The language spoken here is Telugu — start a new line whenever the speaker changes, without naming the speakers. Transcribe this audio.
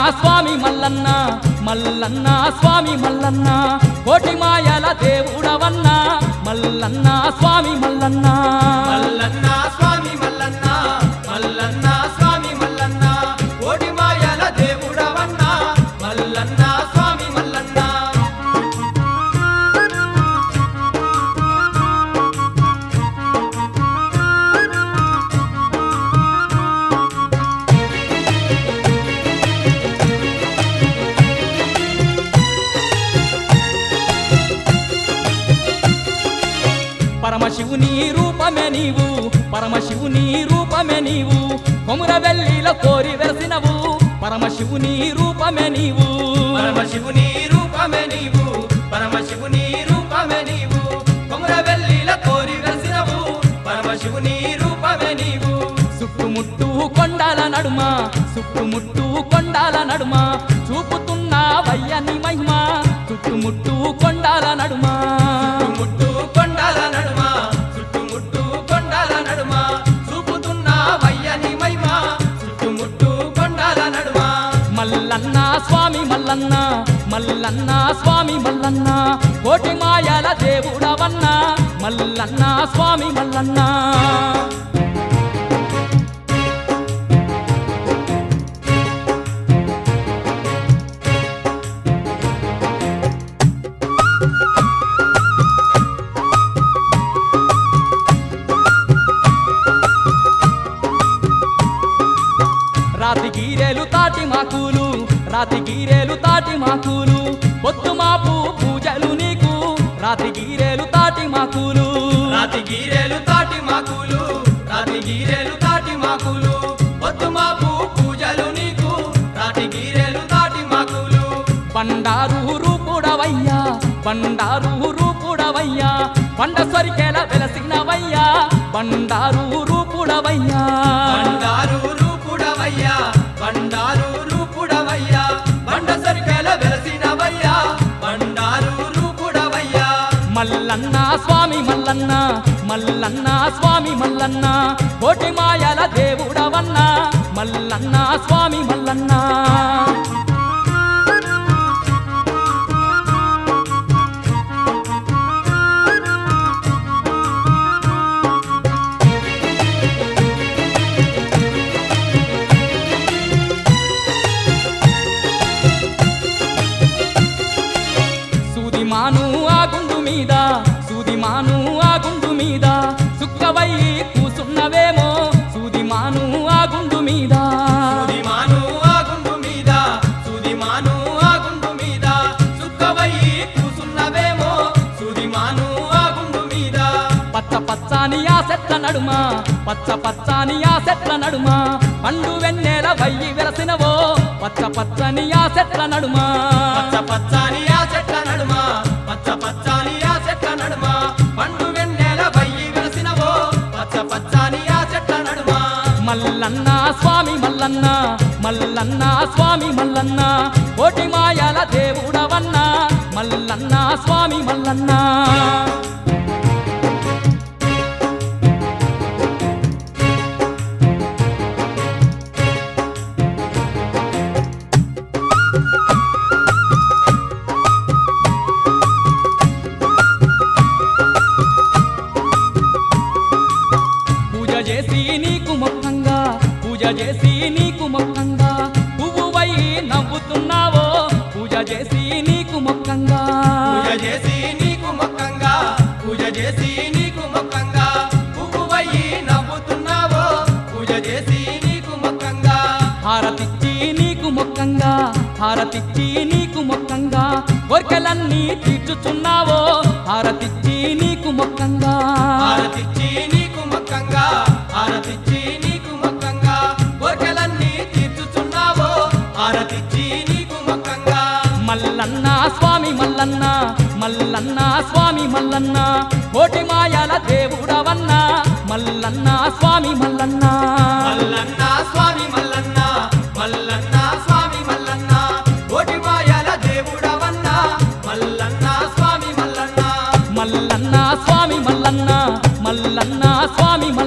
స్వామి మల్లన్న మల్లన్న స్వామి మల్లన్న కోటి మాయల దేవుడవన్న మల్లన్న స్వామి మల్లన్న
మల్లన్న స్వామి మల్లన్న మల్లన్న స్వామి మల్లన్న కోటి మాయల దేవుడవన్న మల్లన్న స్వామి మల్లన్న
పరమశివుని రూపమే నీవు పరమశివుని రూపమే నీవు కొముర వెల్లిలో కోరి వెరసినవు పరమశివుని రూపమే నీవు
పరమశివుని రూపమే నీవు పరమశివుని రూపమే నీవు కొమరవెల్లిల కోరి వెలిసినవు పరమశివుని రూపమే నీవు
చుట్టుముట్టు కొండాల నడుమ చుట్టుముట్టు కొండాల నడుమ చూపుతున్నా వయ్యని మహిమ చుట్టుముట్టు కొండాల నడుమ
చుట్టుముట్టు కొండల నడుమ చుట్టుముట్టు కొండల నడుమ చూపుతున్న వయ్యని మహిమ చుట్టుముట్టు కొండల నడుమ
మల్లన్న స్వామి మల్లన్న మల్లన్న స్వామి మల్లన్న కోటి మాయల దేవుడవన్న మల్లన్న స్వామి మల్లన్న రాతి గీరేలు తాటి మాకులు రాతి గీరేలు తాటి మాకులు పొద్దు మాపు పూజలు నీకు రాతి గీరేలు తాటి మాకులు
రాతి గీరేలు తాటి మాకులు రాతి గీరేలు తాటి మాకులు పొద్దు మాపు పూజలు నీకు రాతి గీరేలు తాటి మాకులు
బండారు రూపుడవయ్యా బండారు రూపుడవయ్యా పండ సరికెల వెలసినవయ్యా బండారు రూపుడవయ్యా
బండారు రూపుడవయ్యా బండారు రూపుడవయ్యా బండ సరికెల వెలసినవయ్యా బండారు రూపుడవయ్యా
మల్లన్న స్వామి మల్లన్న మల్లన్న స్వామి మల్లన్న కోటి మాయల దేవుడవన్న మల్లన్న స్వామి మల్లన్న సూదిమాను ఆ గుండు మీద సూదిమాను ఆ గుండు మీద సుక్కవై కూసున్నవేమో సూదిమాను ఆ గుండు మీద
సుదిమాను ఆ గుండు మీద సుదిమాను ఆ గుండు మీద సుక్కవయ్యి కూసున్నవేమో సుదిమాను ఆ గుండు మీద
పచ్చ పచ్చాని ఆ చెట్ల నడుమ పచ్చ పచ్చాని ఆ చెట్ల నడుమ పండు వెన్నెల వయ్యి వెలసినవో పచ్చ పచ్చని ఆ చెట్ల నడుమ
పచ్చ పచ్చని ఆ చెట్ల నడుమ పచ్చ పచ్చని ఆ చెట్ల నడుమ పండు వెన్నెల వయ్యి వెలసినవో పచ్చ పచ్చని ఆ చెట్ల నడుమ
మల్లన్న స్వామి మల్లన్న మల్లన్న స్వామి మల్లన్న కోటి మాయల దేవుడవన్న మల్లన్న స్వామి మల్లన్న పూజ చేసి నీకు మొక్కంగా పూజ చేసి నీకు మొక్కంగా పువ్వువై నవ్వుతున్నావో పూజ చేసి నీకు మొక్కంగా
పూజ చేసి నీకు మొక్కంగా పూజ చేసి నీకు మొక్కంగా పువ్వువయ్యి నవ్వుతున్నావో పూజ చేసి నీకు మొక్కంగా
హారతిచ్చి నీకు మొక్కంగా హారతిచ్చి నీకు మొక్కంగా కోరికలన్నీ తీర్చుచున్నావో హారతిచ్చి నీకు మొక్కంగా
హారతిచ్చి నీకు మొక్కంగా హారతిచ్చి నీకు మొక్కంగా కోరికలన్నీ తీర్చుచున్నావో హారతిచ్చి నీకు మొక్కంగా
మల్లన్న స్వామి మల్లన్న మల్లన్న స్వామి మల్లన్న కోటి మాయల దేవుడవన్న మల్లన్న స్వామి మల్లన్న
మల్లన్న స్వామి మల్లన్న మల్లన్న స్వామి మల్లన్న కోటి మాయల దేవుడవన్న మల్లన్న స్వామి మల్లన్న
మల్లన్న స్వామి మల్లన్న మల్లన్న స్వామి